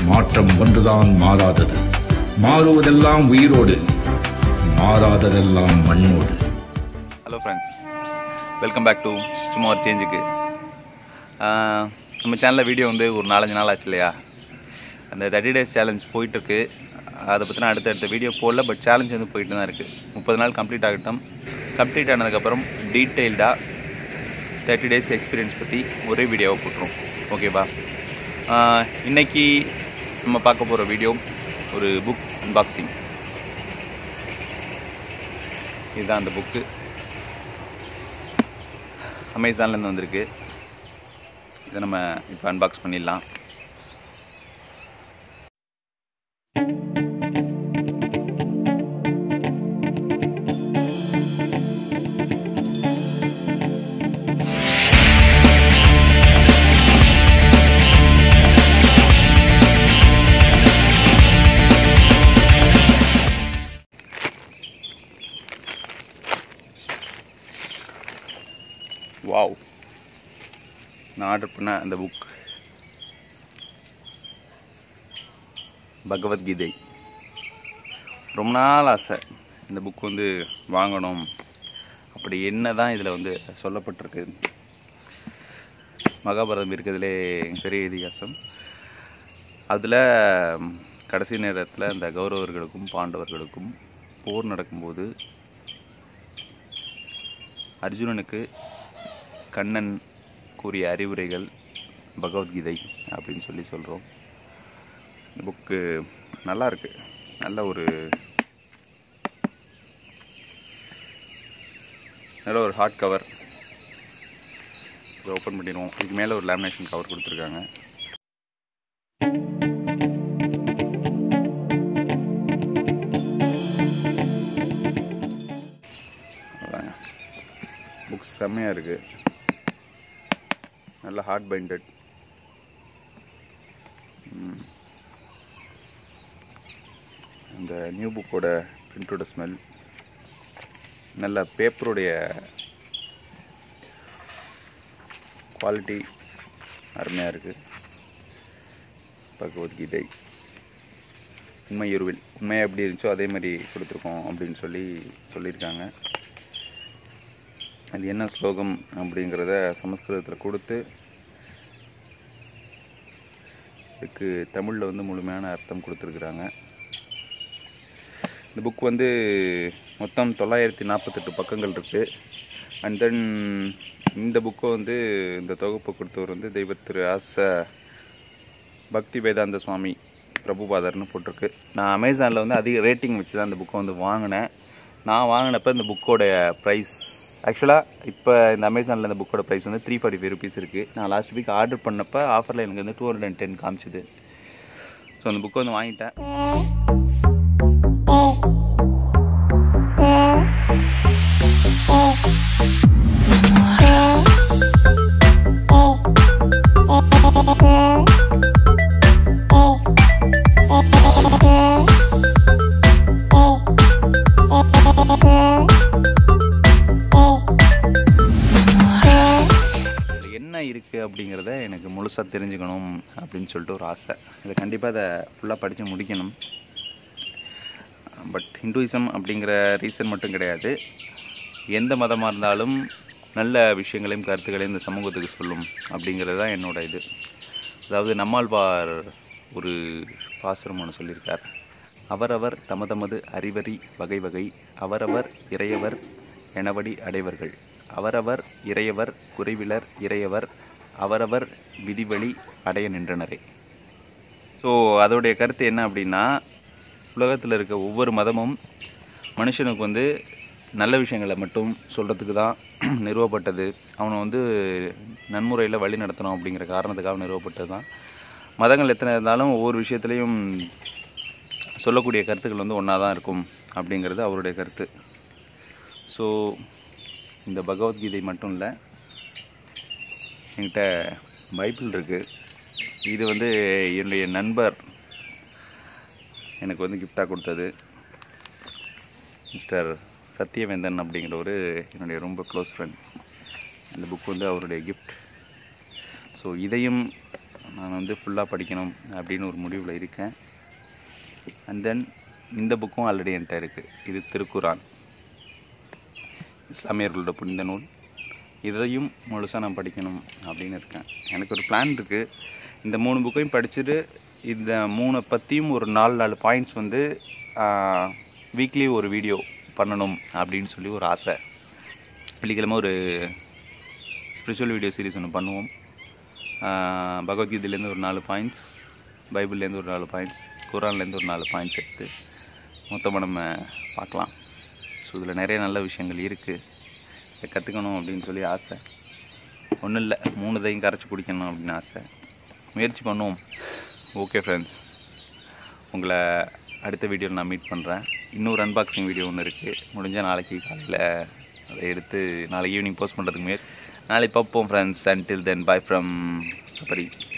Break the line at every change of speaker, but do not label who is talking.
மாற்றம் ஒன்றுதான் மாறாதது மாறுவதெல்லாம் உயிரோடு மாறாததெல்லாம் மண்ணோடு
hello friends welcome back to சும்மா ஒரு சேஞ்சுக்கு நம்ம சேனலில் வீடியோ வந்து ஒரு நாலஞ்சு நாள் ஆச்சு இல்லையா அந்த தேர்ட்டி டேஸ் சேலஞ்ச் போயிட்டுருக்கு அதை பற்றின அடுத்தடுத்த வீடியோ போடல பட் சேலஞ்ச் வந்து போயிட்டு தான் இருக்குது முப்பது நாள் கம்ப்ளீட் ஆகட்டும் கம்ப்ளீட் ஆனதுக்கப்புறம் டீட்டெயில்டாக தேர்ட்டி டேஸ் எக்ஸ்பீரியன்ஸ் பற்றி ஒரே வீடியோவை போட்டுரும் ஓகேவா ஆஹ் இன்னைக்கு நம்ம பார்க்க போகிற வீடியோ ஒரு புக் அன்பாக்சிங் இதுதான் அந்த புக்கு அமேசான்லேருந்து வந்திருக்கு இதை நம்ம இப்போ அன்பாக்ஸ் பண்ணிடலாம் வாவ் நான் ஆர்டர் பண்ண அந்த புக் பகவத்கீதை ரொம்ப நாள் ஆசை இந்த புக் வந்து வாங்கணும் அப்படி என்ன தான் இதில் வந்து சொல்லப்பட்டிருக்கு மகாபாரதம் இருக்கிறதுலே பெரிய இதிகாசம் அதில் கடைசி நேரத்தில் அந்த கௌரவர்களுக்கும் பாண்டவர்களுக்கும் போர் நடக்கும்போது அர்ஜுனனுக்கு கண்ணன் கூறிய அறிவுரைகள் பகவத்கீதை அப்படின்னு சொல்லி சொல்கிறோம் இந்த புக்கு நல்லா இருக்கு நல்ல ஒரு நல்ல ஒரு ஹார்ட் கவர் இதை ஓப்பன் பண்ணிடுவோம் இதுக்கு மேலே ஒரு லேமினேஷன் கவர் கொடுத்துருக்காங்க அதாங்க புக் செம்மையாக இருக்குது நல்ல ஹார்ட் பைண்டட் இந்த நியூ புக்கோட பிரிண்டோட ஸ்மெல் நல்ல பேப்பருடைய குவாலிட்டி அருமையாக இருக்குது பகவத்கீதை உண்மை இருவில் உண்மையாக எப்படி இருந்துச்சோ அதே மாதிரி கொடுத்துருக்கோம் அப்படின்னு சொல்லி சொல்லியிருக்காங்க அது என்ன ஸ்லோகம் அப்படிங்கிறத சமஸ்கிருதத்தில் கொடுத்து இதுக்கு தமிழில் வந்து முழுமையான அர்த்தம் கொடுத்துருக்குறாங்க இந்த புக் வந்து மொத்தம் தொள்ளாயிரத்தி நாற்பத்தெட்டு பக்கங்கள் இருக்குது அண்ட் தென் இந்த புக்கை வந்து இந்த தொகுப்பை கொடுத்தவர் வந்து தெய்வ திரு ஆச பக்தி வேதாந்த சுவாமி பிரபுபாதர்னு போட்டிருக்கு நான் அமேசானில் வந்து அதிக ரேட்டிங் வச்சு தான் இந்த புக்கை வந்து வாங்கினேன் நான் வாங்கினப்ப இந்த புக்கோடைய ப்ரைஸ் ஆக்சுவலாக இப்போ இந்த அமேசானில் இந்த புக்கோட ப்ரைஸ் வந்து த்ரீ ஃபார்ட்டி ஃபைவ் ருபீஸ் இருக்குது நான் லாஸ்ட் வீக் ஆர்டர் பண்ணப்போ ஆஃபரில் எனக்கு வந்து டூ ஹண்ட்ரட் அண்ட் டென் காமிச்சிது ஸோ அந்த புக்கை வந்து வாங்கிட்டேன் இதில் என்ன இருக்குது அப்படிங்கிறத எனக்கு முழுசாக தெரிஞ்சுக்கணும் அப்படின்னு சொல்லிட்டு ஒரு ஆசை இதை கண்டிப்பாக அதை ஃபுல்லாக படித்து முடிக்கணும் பட் ஹிந்துயிசம் அப்படிங்கிற ரீசன் மட்டும் கிடையாது எந்த மதமாக இருந்தாலும் நல்ல விஷயங்களையும் கருத்துக்களையும் இந்த சமூகத்துக்கு சொல்லும் அப்படிங்கிறது தான் என்னோட இது அதாவது நம்மாழ்வார் ஒரு பாசுரம் ஒன்று சொல்லியிருக்கார் அவரவர் தம தமது அறிவறி வகை வகை அவரவர் இறையவர் எனவடி அடைவர்கள் அவரவர் இறையவர் குறைவிலர் இறையவர் அவரவர் விதிவழி அடைய நின்றனரே ஸோ அதோடைய கருத்து என்ன அப்படின்னா உலகத்தில் இருக்க ஒவ்வொரு மதமும் மனுஷனுக்கு வந்து நல்ல விஷயங்களை மட்டும் சொல்கிறதுக்கு தான் நிறுவப்பட்டது அவனை வந்து நன்முறையில் வழி நடத்தணும் அப்படிங்கிற காரணத்துக்காக நிறுவப்பட்டது தான் மதங்கள் எத்தனை இருந்தாலும் ஒவ்வொரு விஷயத்துலையும் சொல்லக்கூடிய கருத்துக்கள் வந்து ஒன்றா தான் இருக்கும் அப்படிங்கிறது அவருடைய கருத்து ஸோ இந்த பகவத்கீதை மட்டும் இல்லை என்கிட்ட பைபிள் இருக்குது இது வந்து என்னுடைய நண்பர் எனக்கு வந்து கிஃப்டாக கொடுத்தது மிஸ்டர் சத்யவேந்தன் அப்படிங்கிற ஒரு என்னுடைய ரொம்ப க்ளோஸ் ஃப்ரெண்ட் இந்த புக் வந்து அவருடைய கிஃப்ட் ஸோ இதையும் நான் வந்து ஃபுல்லாக படிக்கணும் அப்படின்னு ஒரு முடிவில் இருக்கேன் அண்ட் தென் இந்த புக்கும் ஆல்ரெடி என்கிட்ட இருக்குது இது திருக்குரான் இஸ்லாமியர்களோட புனித நூல் இதையும் முழுசாக நான் படிக்கணும் அப்படின்னு இருக்கேன் எனக்கு ஒரு பிளான் இருக்குது இந்த மூணு புக்கையும் படிச்சுட்டு இந்த மூணை பற்றியும் ஒரு நாலு நாலு பாயிண்ட்ஸ் வந்து வீக்லி ஒரு வீடியோ பண்ணணும் அப்படின்னு சொல்லி ஒரு ஆசை வெள்ளிக்கிழமை ஒரு ஸ்பிரிச்சுவல் வீடியோ சீரிஸ் ஒன்று பண்ணுவோம் ஆஹ் பகவத்கீதையிலேருந்து ஒரு நாலு பாயிண்ட்ஸ் பைபிள்லேருந்து ஒரு நாலு பாயிண்ட்ஸ் குரான்லேருந்து ஒரு நாலு பாயிண்ட்ஸ் எடுத்து மொத்தமாக நம்ம பார்க்கலாம் ஸோ இதில் நிறைய நல்ல விஷயங்கள் இருக்குது இதை கற்றுக்கணும் அப்படின்னு சொல்லி ஆசை ஒன்றும் இல்லை மூணுதையும் கரைச்சி குடிக்கணும் அப்படின்னு ஆசை முயற்சி பண்ணுவோம் ஓகே ஃப்ரெண்ட்ஸ் உங்களை அடுத்த வீடியோவில் நான் மீட் பண்ணுறேன் இன்னொரு அன்பாக்சிங் வீடியோ ஒன்று இருக்குது முடிஞ்சால் நாளைக்கு காலையில் அதை எடுத்து நாளைக்கு ஈவினிங் போஸ்ட் பண்ணுறதுக்கு முயற்சி நாளைக்கு பார்ப்போம் friends until then bye from Sabari